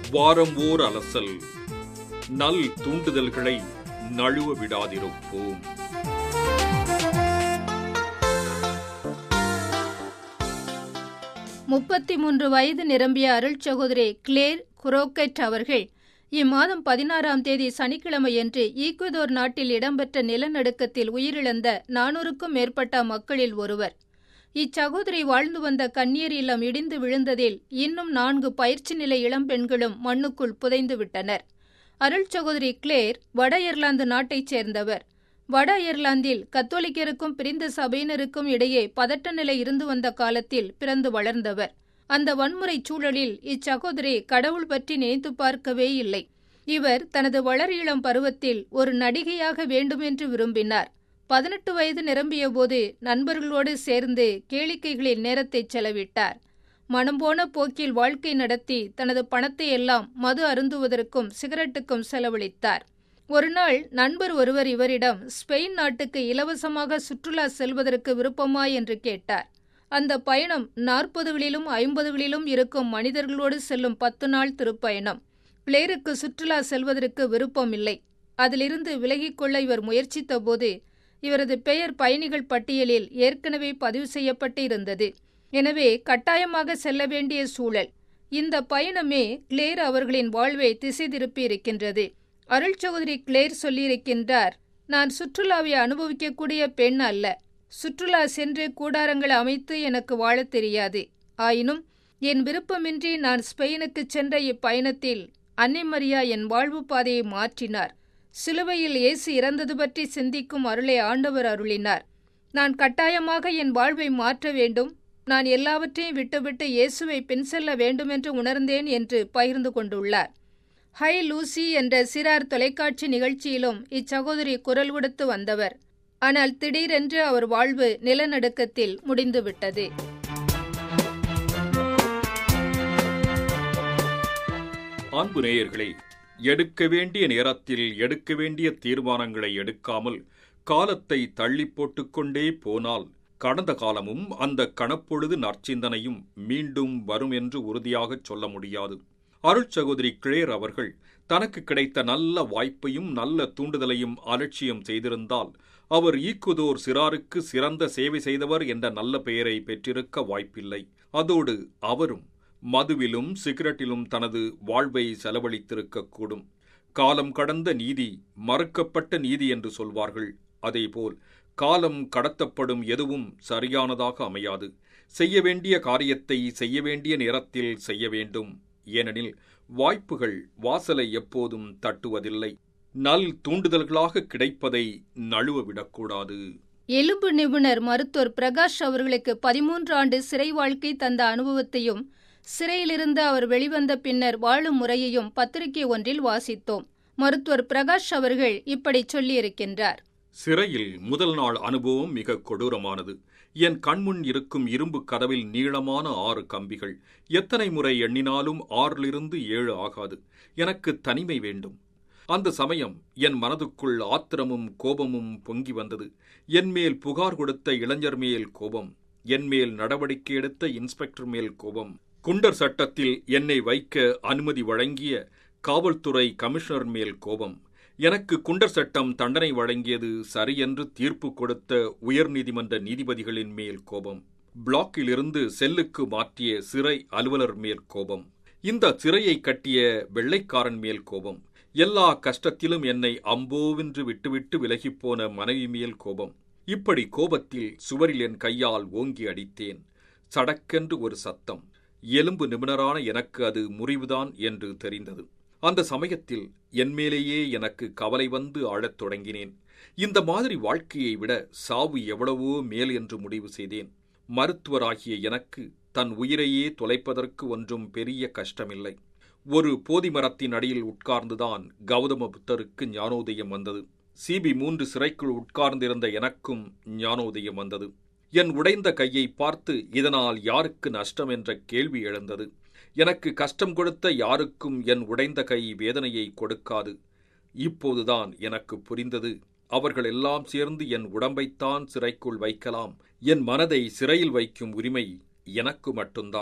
வாரம் ஓர் அலசல் நல் தூண்டுதல்களை நழுவ விடாதிருப்போம் முப்பத்தி மூன்று வயது நிரம்பிய அருள் சகோதரி கிளேர் குரோக்கெட் அவர்கள் இம்மாதம் பதினாறாம் தேதி சனிக்கிழமையன்று ஈக்குவதோர் நாட்டில் இடம்பெற்ற நிலநடுக்கத்தில் உயிரிழந்த நானூறுக்கும் மேற்பட்ட மக்களில் ஒருவர் இச்சகோதரி வாழ்ந்து வந்த கண்ணீர் இல்லம் இடிந்து விழுந்ததில் இன்னும் நான்கு பயிற்சி நிலை இளம்பெண்களும் மண்ணுக்குள் புதைந்து விட்டனர் அருள் சகோதரி கிளேர் வட அயர்லாந்து நாட்டைச் சேர்ந்தவர் வட அயர்லாந்தில் கத்தோலிக்கருக்கும் பிரிந்த சபையினருக்கும் இடையே பதட்ட நிலை இருந்து வந்த காலத்தில் பிறந்து வளர்ந்தவர் அந்த வன்முறை சூழலில் இச்சகோதரி கடவுள் பற்றி நினைத்து பார்க்கவே இல்லை இவர் தனது வளர் இளம் பருவத்தில் ஒரு நடிகையாக வேண்டுமென்று விரும்பினார் பதினெட்டு வயது நிரம்பிய போது நண்பர்களோடு சேர்ந்து கேளிக்கைகளில் நேரத்தை செலவிட்டார் மனம் போன போக்கில் வாழ்க்கை நடத்தி தனது பணத்தை எல்லாம் மது அருந்துவதற்கும் சிகரெட்டுக்கும் செலவழித்தார் ஒருநாள் நண்பர் ஒருவர் இவரிடம் ஸ்பெயின் நாட்டுக்கு இலவசமாக சுற்றுலா செல்வதற்கு விருப்பமா என்று கேட்டார் அந்த பயணம் நாற்பதுகளிலும் ஐம்பதுகளிலும் இருக்கும் மனிதர்களோடு செல்லும் பத்து நாள் திருப்பயணம் பிளேருக்கு சுற்றுலா செல்வதற்கு விருப்பம் இல்லை அதிலிருந்து விலகிக்கொள்ள இவர் முயற்சித்த போது இவரது பெயர் பயணிகள் பட்டியலில் ஏற்கனவே பதிவு செய்யப்பட்டு இருந்தது எனவே கட்டாயமாக செல்ல வேண்டிய சூழல் இந்த பயணமே கிளேர் அவர்களின் வாழ்வை திசை திருப்பி இருக்கின்றது அருள் சகோதரி கிளேர் சொல்லியிருக்கின்றார் நான் சுற்றுலாவை அனுபவிக்கக்கூடிய பெண் அல்ல சுற்றுலா சென்று கூடாரங்கள் அமைத்து எனக்கு வாழத் தெரியாது ஆயினும் என் விருப்பமின்றி நான் ஸ்பெயினுக்கு சென்ற இப்பயணத்தில் அன்னை மரியா என் வாழ்வு பாதையை மாற்றினார் சிலுவையில் இயேசு இறந்தது பற்றி சிந்திக்கும் அருளை ஆண்டவர் அருளினார் நான் கட்டாயமாக என் வாழ்வை மாற்ற வேண்டும் நான் எல்லாவற்றையும் விட்டுவிட்டு இயேசுவை பின் செல்ல வேண்டுமென்று உணர்ந்தேன் என்று பகிர்ந்து கொண்டுள்ளார் ஹை லூசி என்ற சிறார் தொலைக்காட்சி நிகழ்ச்சியிலும் இச்சகோதரி குரல் கொடுத்து வந்தவர் ஆனால் திடீரென்று அவர் வாழ்வு நிலநடுக்கத்தில் முடிந்துவிட்டது அன்பு நேயர்களே எடுக்க வேண்டிய நேரத்தில் எடுக்க வேண்டிய தீர்மானங்களை எடுக்காமல் காலத்தை தள்ளி போட்டுக்கொண்டே போனால் கடந்த காலமும் அந்த கணப்பொழுது நற்சிந்தனையும் மீண்டும் வரும் என்று உறுதியாகச் சொல்ல முடியாது அருள் சகோதரி கிளேர் அவர்கள் தனக்கு கிடைத்த நல்ல வாய்ப்பையும் நல்ல தூண்டுதலையும் அலட்சியம் செய்திருந்தால் அவர் ஈக்குதோர் சிறாருக்கு சிறந்த சேவை செய்தவர் என்ற நல்ல பெயரை பெற்றிருக்க வாய்ப்பில்லை அதோடு அவரும் மதுவிலும் சிகரெட்டிலும் தனது வாழ்வை செலவழித்திருக்கக்கூடும் காலம் கடந்த நீதி மறுக்கப்பட்ட நீதி என்று சொல்வார்கள் அதேபோல் காலம் கடத்தப்படும் எதுவும் சரியானதாக அமையாது செய்ய வேண்டிய காரியத்தை செய்ய வேண்டிய நேரத்தில் செய்ய வேண்டும் ஏனெனில் வாய்ப்புகள் வாசலை எப்போதும் தட்டுவதில்லை நல் தூண்டுதல்களாக கிடைப்பதை நழுவ விடக்கூடாது எலும்பு நிபுணர் மருத்துவர் பிரகாஷ் அவர்களுக்கு பதிமூன்று ஆண்டு சிறை வாழ்க்கை தந்த அனுபவத்தையும் சிறையிலிருந்து அவர் வெளிவந்த பின்னர் வாழும் முறையையும் பத்திரிகை ஒன்றில் வாசித்தோம் மருத்துவர் பிரகாஷ் அவர்கள் இப்படி சொல்லியிருக்கின்றார் சிறையில் முதல் நாள் அனுபவம் மிக கொடூரமானது என் கண்முன் இருக்கும் இரும்பு கதவில் நீளமான ஆறு கம்பிகள் எத்தனை முறை எண்ணினாலும் ஆறிலிருந்து ஏழு ஆகாது எனக்கு தனிமை வேண்டும் அந்த சமயம் என் மனதுக்குள் ஆத்திரமும் கோபமும் பொங்கி வந்தது என் மேல் புகார் கொடுத்த இளைஞர் மேல் கோபம் என் மேல் நடவடிக்கை எடுத்த இன்ஸ்பெக்டர் மேல் கோபம் குண்டர் சட்டத்தில் என்னை வைக்க அனுமதி வழங்கிய காவல்துறை கமிஷனர் மேல் கோபம் எனக்கு குண்டர் சட்டம் தண்டனை வழங்கியது சரியென்று தீர்ப்பு கொடுத்த உயர்நீதிமன்ற நீதிபதிகளின் மேல் கோபம் பிளாக்கிலிருந்து செல்லுக்கு மாற்றிய சிறை அலுவலர் மேல் கோபம் இந்த சிறையை கட்டிய வெள்ளைக்காரன் மேல் கோபம் எல்லா கஷ்டத்திலும் என்னை அம்போவென்று விட்டுவிட்டு விலகிப்போன மனைவி மேல் கோபம் இப்படி கோபத்தில் சுவரில் என் கையால் ஓங்கி அடித்தேன் சடக்கென்று ஒரு சத்தம் எலும்பு நிபுணரான எனக்கு அது முறிவுதான் என்று தெரிந்தது அந்த சமயத்தில் என்மேலேயே எனக்கு கவலை வந்து ஆழத் தொடங்கினேன் இந்த மாதிரி வாழ்க்கையை விட சாவு எவ்வளவோ மேல் என்று முடிவு செய்தேன் மருத்துவராகிய எனக்கு தன் உயிரையே தொலைப்பதற்கு ஒன்றும் பெரிய கஷ்டமில்லை ஒரு போதி மரத்தின் அடியில் உட்கார்ந்துதான் கௌதம புத்தருக்கு ஞானோதயம் வந்தது சிபி மூன்று சிறைக்குள் உட்கார்ந்திருந்த எனக்கும் ஞானோதயம் வந்தது என் உடைந்த கையை பார்த்து இதனால் யாருக்கு நஷ்டம் என்ற கேள்வி எழுந்தது எனக்கு கஷ்டம் கொடுத்த யாருக்கும் என் உடைந்த கை வேதனையை கொடுக்காது இப்போதுதான் எனக்கு புரிந்தது அவர்கள் எல்லாம் சேர்ந்து என் உடம்பைத்தான் சிறைக்குள் வைக்கலாம் என் மனதை சிறையில் வைக்கும் உரிமை எனக்கு மட்டும்தான்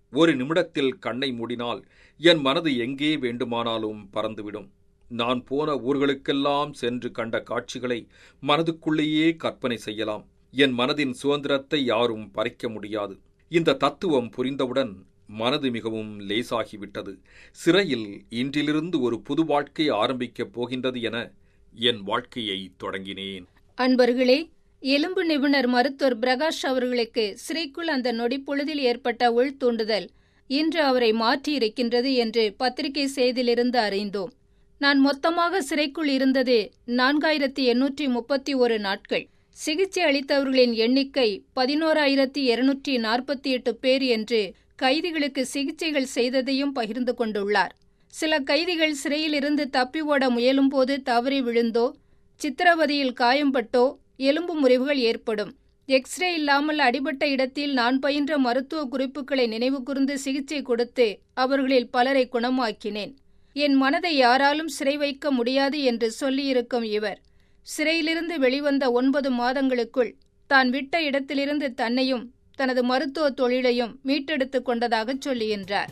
ஒரு நிமிடத்தில் கண்ணை மூடினால் என் மனது எங்கே வேண்டுமானாலும் பறந்துவிடும் நான் போன ஊர்களுக்கெல்லாம் சென்று கண்ட காட்சிகளை மனதுக்குள்ளேயே கற்பனை செய்யலாம் என் மனதின் சுதந்திரத்தை யாரும் பறிக்க முடியாது இந்த தத்துவம் புரிந்தவுடன் மனது மிகவும் லேசாகிவிட்டது சிறையில் இன்றிலிருந்து ஒரு புது வாழ்க்கை ஆரம்பிக்கப் போகின்றது என என் வாழ்க்கையை தொடங்கினேன் அன்பர்களே எலும்பு நிபுணர் மருத்துவர் பிரகாஷ் அவர்களுக்கு சிறைக்குள் அந்த நொடிப்பொழுதில் ஏற்பட்ட உள்தூண்டுதல் இன்று அவரை மாற்றியிருக்கின்றது என்று பத்திரிகை செய்தியிலிருந்து அறிந்தோம் நான் மொத்தமாக சிறைக்குள் இருந்தது நான்காயிரத்தி எண்ணூற்றி முப்பத்தி ஒரு நாட்கள் சிகிச்சை அளித்தவர்களின் எண்ணிக்கை பதினோராயிரத்தி இருநூற்றி நாற்பத்தி எட்டு பேர் என்று கைதிகளுக்கு சிகிச்சைகள் செய்ததையும் பகிர்ந்து கொண்டுள்ளார் சில கைதிகள் சிறையிலிருந்து தப்பி ஓட முயலும்போது தவறி விழுந்தோ சித்திரவதையில் காயம்பட்டோ எலும்பு முறிவுகள் ஏற்படும் எக்ஸ்ரே இல்லாமல் அடிபட்ட இடத்தில் நான் பயின்ற மருத்துவ குறிப்புகளை நினைவு கூர்ந்து சிகிச்சை கொடுத்து அவர்களில் பலரை குணமாக்கினேன் என் மனதை யாராலும் சிறை வைக்க முடியாது என்று சொல்லியிருக்கும் இவர் சிறையிலிருந்து வெளிவந்த ஒன்பது மாதங்களுக்குள் தான் விட்ட இடத்திலிருந்து தன்னையும் தனது மருத்துவ தொழிலையும் மீட்டெடுத்துக் கொண்டதாக சொல்லுகின்றார்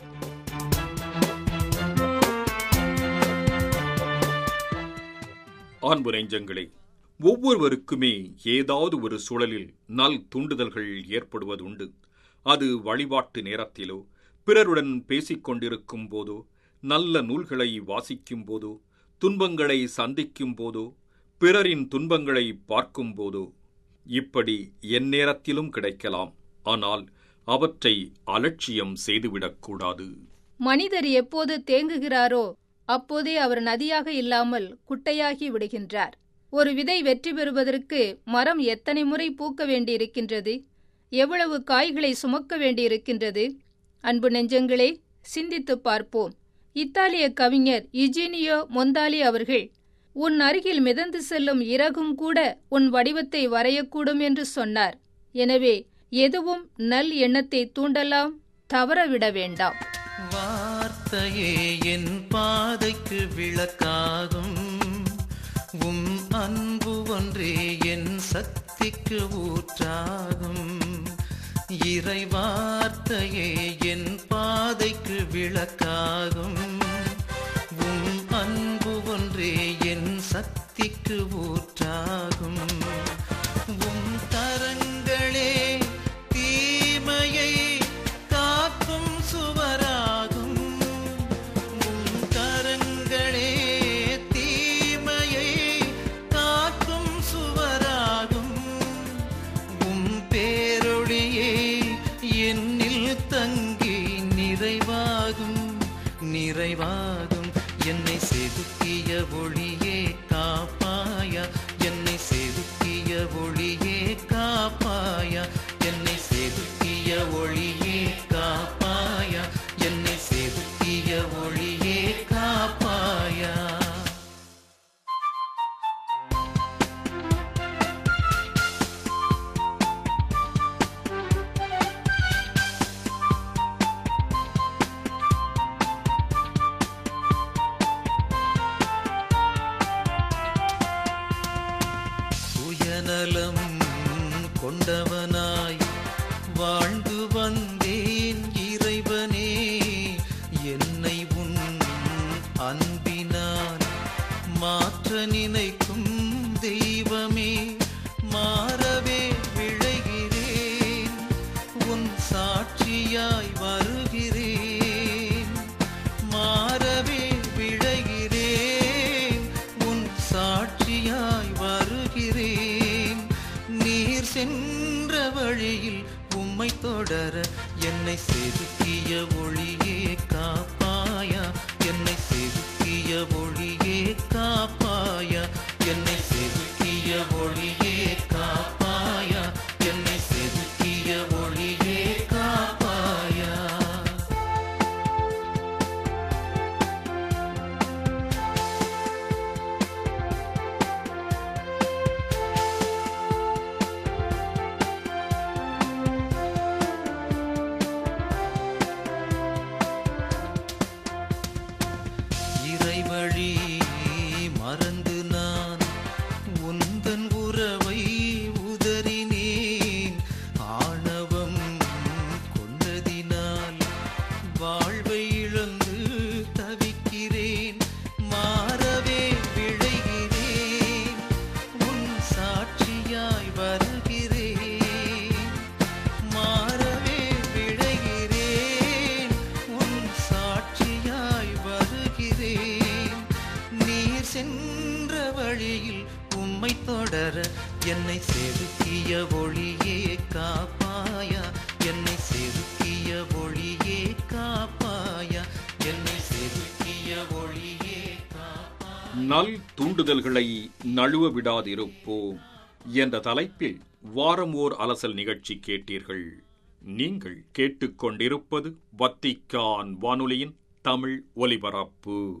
ஆண்பு நெஞ்சங்களே ஒவ்வொருவருக்குமே ஏதாவது ஒரு சூழலில் நல் தூண்டுதல்கள் ஏற்படுவதுண்டு அது வழிபாட்டு நேரத்திலோ பிறருடன் பேசிக் கொண்டிருக்கும் போதோ நல்ல நூல்களை வாசிக்கும் போதோ துன்பங்களை சந்திக்கும் போதோ பிறரின் துன்பங்களை பார்க்கும் போதோ இப்படி எந்நேரத்திலும் கிடைக்கலாம் ஆனால் அவற்றை அலட்சியம் செய்துவிடக்கூடாது மனிதர் எப்போது தேங்குகிறாரோ அப்போதே அவர் நதியாக இல்லாமல் குட்டையாகி விடுகின்றார் ஒரு விதை வெற்றி பெறுவதற்கு மரம் எத்தனை முறை பூக்க வேண்டியிருக்கின்றது எவ்வளவு காய்களை சுமக்க வேண்டியிருக்கின்றது அன்பு நெஞ்சங்களே சிந்தித்துப் பார்ப்போம் இத்தாலிய கவிஞர் இஜீனியோ மொந்தாலி அவர்கள் உன் அருகில் மிதந்து செல்லும் இறகும் கூட உன் வடிவத்தை வரையக்கூடும் என்று சொன்னார் எனவே எதுவும் நல் எண்ணத்தை தூண்டலாம் தவறவிட வேண்டாம் வார்த்தையே என் பாதைக்கு விளக்காகும் உம் அன்பு ஒன்றே என் சக்திக்கு ஊற்றாகும் இறை வார்த்தையே என் பாதைக்கு விளக்காகும் உம் அன்பு ஒன்றே என் சக்திக்கு ஊற்றாகும் உம் கரங்களே தீமையை காக்கும் சுவராகும் உம் கரங்களே தீமையை காக்கும் சுவராகும் உம் பேரொழியே என்னில் தங்கி நிறைவாகும் நிறைவாகும் என்னை செதுக்கிய ஒளியே காப்பாயா என்னை செதுக்கிய ஒளியே காப்பாயா என்னை செதுக்கிய ஒளியே காப்பாயா என்னை செதுக்கிய ஒளியே காப்பாயா சுயநலம் கொண்டவனாய் வாழ்ந்து வந்தேன் இறைவனே என்னை உன் அன்பினால் மாற்ற நினைக்கும் தெய்வமே மாறவே விழைகிறேன் உன் சாட்சியாய் வருகிறேன் மாறவே விழைகிறேன் உன் சாட்சியாய் வருகிறேன் நீர் சென்ற வழியில் உம்மை தொடர என்னை செதுக்கிய ஒளியே காப்பாயா என்னை செதுக்கிய ஒளியே காப்பாயா என்னை செதுக்கிய ஒளியே காப்பாயா என்னை செதுக்கிய ஒளியே காப்பாயா இறைவழி மர சென்ற வழியில் உம்மை தொடர என்னை செதுக்கிய ஒளியே காப்பாயா என்னை செதுக்கிய ஒளியே காப்பாயா என்னை செதுக்கிய ஒளியே காப்பாயா நல் தூண்டுதல்களை நழுவ விடாதிருப்போம் என்ற தலைப்பில் வாரம் ஓர் அலசல் நிகழ்ச்சி கேட்டீர்கள் நீங்கள் கேட்டுக்கொண்டிருப்பது வத்திக்கான் வானொலியின் தமிழ் ஒலிபரப்பு